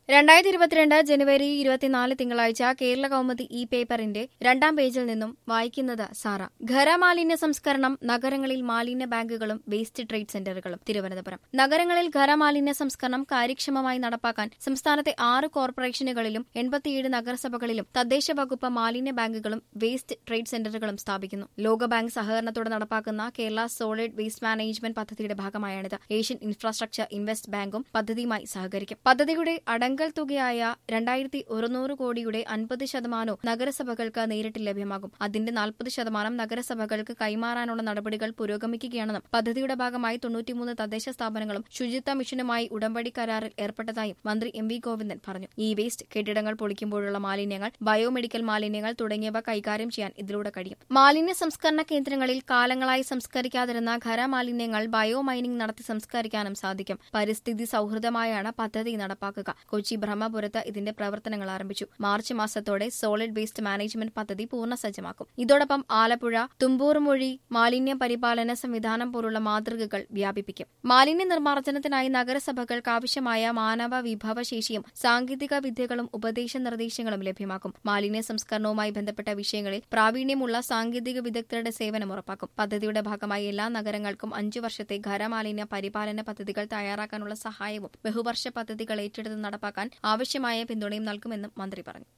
രണ്ടായിരത്തി ഇരുപത്തിരണ്ട് ജനുവരി ഇരുപത്തിനാല് തിങ്കളാഴ്ച കേരള കൗമുദി ഇ പേപ്പറിന്റെ രണ്ടാം പേജിൽ നിന്നും വായിക്കുന്നത് സാറ ഖരമാലിന്യ സംസ്കരണം നഗരങ്ങളിൽ മാലിന്യ ബാങ്കുകളും വേസ്റ്റ് ട്രേഡ് സെന്ററുകളും തിരുവനന്തപുരം നഗരങ്ങളിൽ ഖരമാലിന്യ സംസ്കരണം കാര്യക്ഷമമായി നടപ്പാക്കാൻ സംസ്ഥാനത്തെ ആറ് കോർപ്പറേഷനുകളിലും എൺപത്തിയേഴ് നഗരസഭകളിലും തദ്ദേശ വകുപ്പ് മാലിന്യ ബാങ്കുകളും വേസ്റ്റ് ട്രേഡ് സെന്ററുകളും സ്ഥാപിക്കുന്നു ലോകബാങ്ക് സഹകരണത്തോടെ നടപ്പാക്കുന്ന കേരള സോളിഡ് വേസ്റ്റ് മാനേജ്മെന്റ് പദ്ധതിയുടെ ഭാഗമായാണിത് ഏഷ്യൻ ഇൻഫ്രാസ്ട്രക്ചർ ഇൻവെസ്റ്റ് ബാങ്കും പദ്ധതിയുമായി സഹകരിക്കും പദ്ധതിയുടെ അടങ്കൽ തുകയായ രണ്ടായിരത്തി ഒരുന്നൂറ് കോടിയുടെ അൻപത് ശതമാനവും നഗരസഭകൾക്ക് നേരിട്ട് ലഭ്യമാകും അതിന്റെ നാൽപ്പത് ശതമാനം നഗരസഭകൾക്ക് കൈമാറാനുള്ള നടപടികൾ പുരോഗമിക്കുകയാണെന്നും പദ്ധതിയുടെ ഭാഗമായി തൊണ്ണൂറ്റിമൂന്ന് തദ്ദേശ സ്ഥാപനങ്ങളും ശുചിത്വ മിഷനുമായി ഉടമ്പടി കരാറിൽ ഏർപ്പെട്ടതായും മന്ത്രി എം വി ഗോവിന്ദൻ പറഞ്ഞു ഈ വേസ്റ്റ് കെട്ടിടങ്ങൾ പൊളിക്കുമ്പോഴുള്ള മാലിന്യങ്ങൾ ബയോമെഡിക്കൽ മാലിന്യങ്ങൾ തുടങ്ങിയവ കൈകാര്യം ചെയ്യാൻ ഇതിലൂടെ കഴിയും മാലിന്യ സംസ്കരണ കേന്ദ്രങ്ങളിൽ കാലങ്ങളായി സംസ്കരിക്കാതിരുന്ന ഖരമാലിന്യങ്ങൾ ബയോ മൈനിംഗ് നടത്തി സംസ്കരിക്കാനും സാധിക്കും പരിസ്ഥിതി സൌഹൃദമായാണ് പദ്ധതി നടപ്പാക്കുക കൊച്ചി ബ്രഹ്മപുരത്ത് ഇതിന്റെ പ്രവർത്തനങ്ങൾ ആരംഭിച്ചു മാർച്ച് മാസത്തോടെ സോളിഡ് വേസ്റ്റ് മാനേജ്മെന്റ് പദ്ധതി പൂർണ്ണ സജ്ജമാക്കും ഇതോടൊപ്പം ആലപ്പുഴ തുമ്പൂർമൊഴി മാലിന്യ പരിപാലന സംവിധാനം പോലുള്ള മാതൃകകൾ വ്യാപിപ്പിക്കും മാലിന്യ നിർമ്മാർജ്ജനത്തിനായി നഗരസഭകൾക്ക് ആവശ്യമായ മാനവ വിഭവശേഷിയും സാങ്കേതിക വിദ്യകളും ഉപദേശ നിർദ്ദേശങ്ങളും ലഭ്യമാക്കും മാലിന്യ സംസ്കരണവുമായി ബന്ധപ്പെട്ട വിഷയങ്ങളിൽ പ്രാവീണ്യമുള്ള സാങ്കേതിക വിദഗ്ധരുടെ സേവനം ഉറപ്പാക്കും പദ്ധതിയുടെ ഭാഗമായി എല്ലാ നഗരങ്ങൾക്കും അഞ്ചു വർഷത്തെ ഖരമാലിന്യ പരിപാലന പദ്ധതികൾ തയ്യാറാക്കാനുള്ള സഹായവും ബഹുവർഷ പദ്ധതികൾ ഏറ്റെടുത്ത് നടപ്പാക്കാൻ ആവശ്യമായ പിന്തുണയും നൽകുമെന്നും മന്ത്രി പറഞ്ഞു